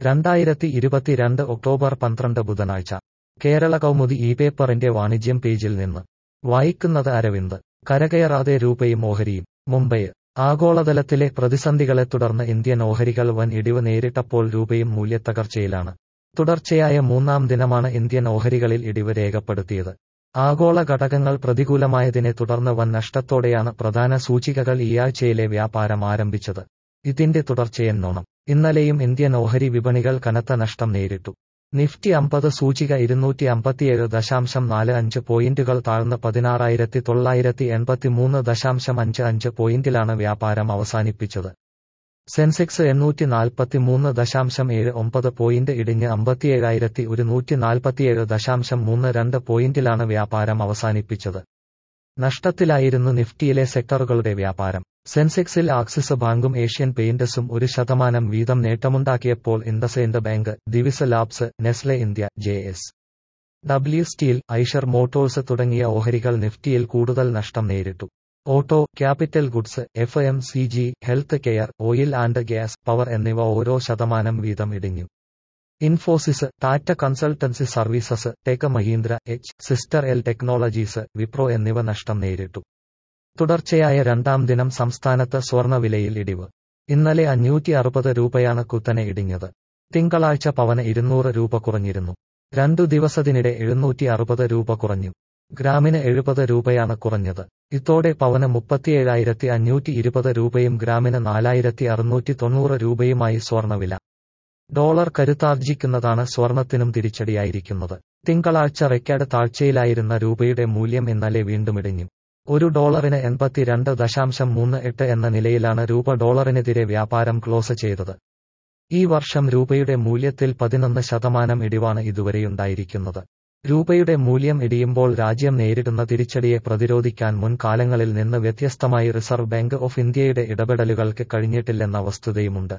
രണ്ടായിരത്തി ഇരുപത്തിരണ്ട് ഒക്ടോബർ പന്ത്രണ്ട് ബുധനാഴ്ച കേരള കൗമുദി ഈ പേപ്പറിന്റെ വാണിജ്യം പേജിൽ നിന്ന് വായിക്കുന്നത് അരവിന്ദ് കരകയറാതെ രൂപയും ഓഹരിയും മുംബൈ ആഗോളതലത്തിലെ പ്രതിസന്ധികളെ തുടർന്ന് ഇന്ത്യൻ ഓഹരികൾ വൻ ഇടിവ് നേരിട്ടപ്പോൾ രൂപയും മൂല്യത്തകർച്ചയിലാണ് തുടർച്ചയായ മൂന്നാം ദിനമാണ് ഇന്ത്യൻ ഓഹരികളിൽ ഇടിവ് രേഖപ്പെടുത്തിയത് ആഗോള ഘടകങ്ങൾ പ്രതികൂലമായതിനെ തുടർന്ന് വൻ നഷ്ടത്തോടെയാണ് പ്രധാന സൂചികകൾ ഈയാഴ്ചയിലെ വ്യാപാരം ആരംഭിച്ചത് ഇതിന്റെ തുടർച്ചയെന്നോണം ഇന്നലെയും ഇന്ത്യൻ ഓഹരി വിപണികൾ കനത്ത നഷ്ടം നേരിട്ടു നിഫ്റ്റി അമ്പത് സൂചിക ഇരുന്നൂറ്റി അമ്പത്തിയേഴ് ദശാംശം നാല് അഞ്ച് പോയിന്റുകൾ താഴ്ന്ന് പതിനാറായിരത്തി തൊള്ളായിരത്തി എൺപത്തിമൂന്ന് ദശാംശം അഞ്ച് അഞ്ച് പോയിന്റിലാണ് വ്യാപാരം അവസാനിപ്പിച്ചത് സെൻസെക്സ് എണ്ണൂറ്റി നാൽപ്പത്തിമൂന്ന് ദശാംശം ഏഴ് ഒമ്പത് പോയിന്റ് ഇടിഞ്ഞ് അമ്പത്തിയേഴായിരത്തി ഒരുന്നൂറ്റി നാൽപ്പത്തിയേഴ് ദശാംശം മൂന്ന് രണ്ട് പോയിന്റിലാണ് വ്യാപാരം അവസാനിപ്പിച്ചത് നഷ്ടത്തിലായിരുന്നു നിഫ്റ്റിയിലെ സെക്ടറുകളുടെ വ്യാപാരം സെൻസെക്സിൽ ആക്സിസ് ബാങ്കും ഏഷ്യൻ പെയിന്റസും ഒരു ശതമാനം വീതം നേട്ടമുണ്ടാക്കിയപ്പോൾ IndusInd bank Divis labs Nestle India J S W steel Eicher motors തുടങ്ങിയ ഓഹരികൾ നിഫ്റ്റിയിൽ കൂടുതൽ നഷ്ടം നേരിട്ടു auto capital goods F M C G health care oil and gas power എന്നിവ ഓരോ ശതമാനം വീതം ഇടിഞ്ഞു Infosys Tata consultancy services tech Mahindra H സിസ്റ്റർ എൽ ടെക്നോളജീസ് വിപ്രോ എന്നിവ നഷ്ടം നേരിട്ടു തുടർച്ചയായ രണ്ടാം ദിനം സംസ്ഥാനത്ത് സ്വർണ്ണവിലയിൽ ഇടിവ് ഇന്നലെ അഞ്ഞൂറ്റി അറുപത് രൂപയാണ് കുത്തനെ ഇടിഞ്ഞത് തിങ്കളാഴ്ച പവന് ഇരുന്നൂറ് രൂപ കുറഞ്ഞിരുന്നു രണ്ടു ദിവസത്തിനിടെ എഴുന്നൂറ്റി അറുപത് രൂപ കുറഞ്ഞു ഗ്രാമിന് എഴുപത് രൂപയാണ് കുറഞ്ഞത് ഇതോടെ പവന് മുപ്പത്തിയേഴായിരത്തി അഞ്ഞൂറ്റി ഇരുപത് രൂപയും ഗ്രാമിന് നാലായിരത്തി അറുന്നൂറ്റി തൊണ്ണൂറ് രൂപയുമായി സ്വർണ്ണവില ഡോളർ കരുത്താർജിക്കുന്നതാണ് സ്വർണത്തിനും തിരിച്ചടിയായിരിക്കുന്നത് തിങ്കളാഴ്ച റെക്കോർഡ് താഴ്ചയിലായിരുന്ന രൂപയുടെ മൂല്യം ഇന്നലെ വീണ്ടും ഇടിഞ്ഞു ഒരു ഡോളറിന് എൺപത്തിരണ്ട് ദശാംശം മൂന്ന് എട്ട് എന്ന നിലയിലാണ് രൂപ ഡോളറിനെതിരെ വ്യാപാരം ക്ലോസ് ചെയ്തത് ഈ വർഷം രൂപയുടെ മൂല്യത്തിൽ പതിനൊന്ന് ശതമാനം ഇടിവാണ് ഇതുവരെയുണ്ടായിരിക്കുന്നത് രൂപയുടെ മൂല്യം ഇടിയുമ്പോൾ രാജ്യം നേരിടുന്ന തിരിച്ചടിയെ പ്രതിരോധിക്കാൻ മുൻകാലങ്ങളിൽ നിന്ന് വ്യത്യസ്തമായി റിസർവ് ബാങ്ക് ഓഫ് ഇന്ത്യയുടെ ഇടപെടലുകൾക്ക് കഴിഞ്ഞിട്ടില്ലെന്ന വസ്തുതയുമുണ്ട്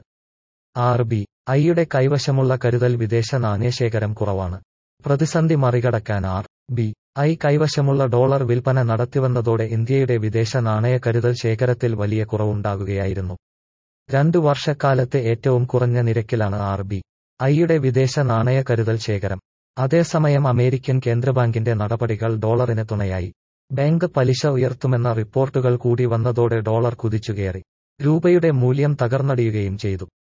ആർ ബി ഐയുടെ കൈവശമുള്ള കരുതൽ വിദേശ നാണ്യശേഖരം കുറവാണ് പ്രതിസന്ധി മറികടക്കാൻ ആർ ബി ഐ കൈവശമുള്ള ഡോളർ വിൽപ്പന നടത്തിവന്നതോടെ ഇന്ത്യയുടെ വിദേശ നാണയ കരുതൽ ശേഖരത്തിൽ വലിയ കുറവുണ്ടാകുകയായിരുന്നു രണ്ടു വർഷക്കാലത്തെ ഏറ്റവും കുറഞ്ഞ നിരക്കിലാണ് ആർ ബി ഐയുടെ വിദേശ നാണയ കരുതൽ ശേഖരം അതേസമയം അമേരിക്കൻ കേന്ദ്രബാങ്കിന്റെ നടപടികൾ ഡോളറിന് തുണയായി ബാങ്ക് പലിശ ഉയർത്തുമെന്ന റിപ്പോർട്ടുകൾ കൂടി വന്നതോടെ ഡോളർ കുതിച്ചുകയറി രൂപയുടെ മൂല്യം തകർന്നടിയുകയും ചെയ്തു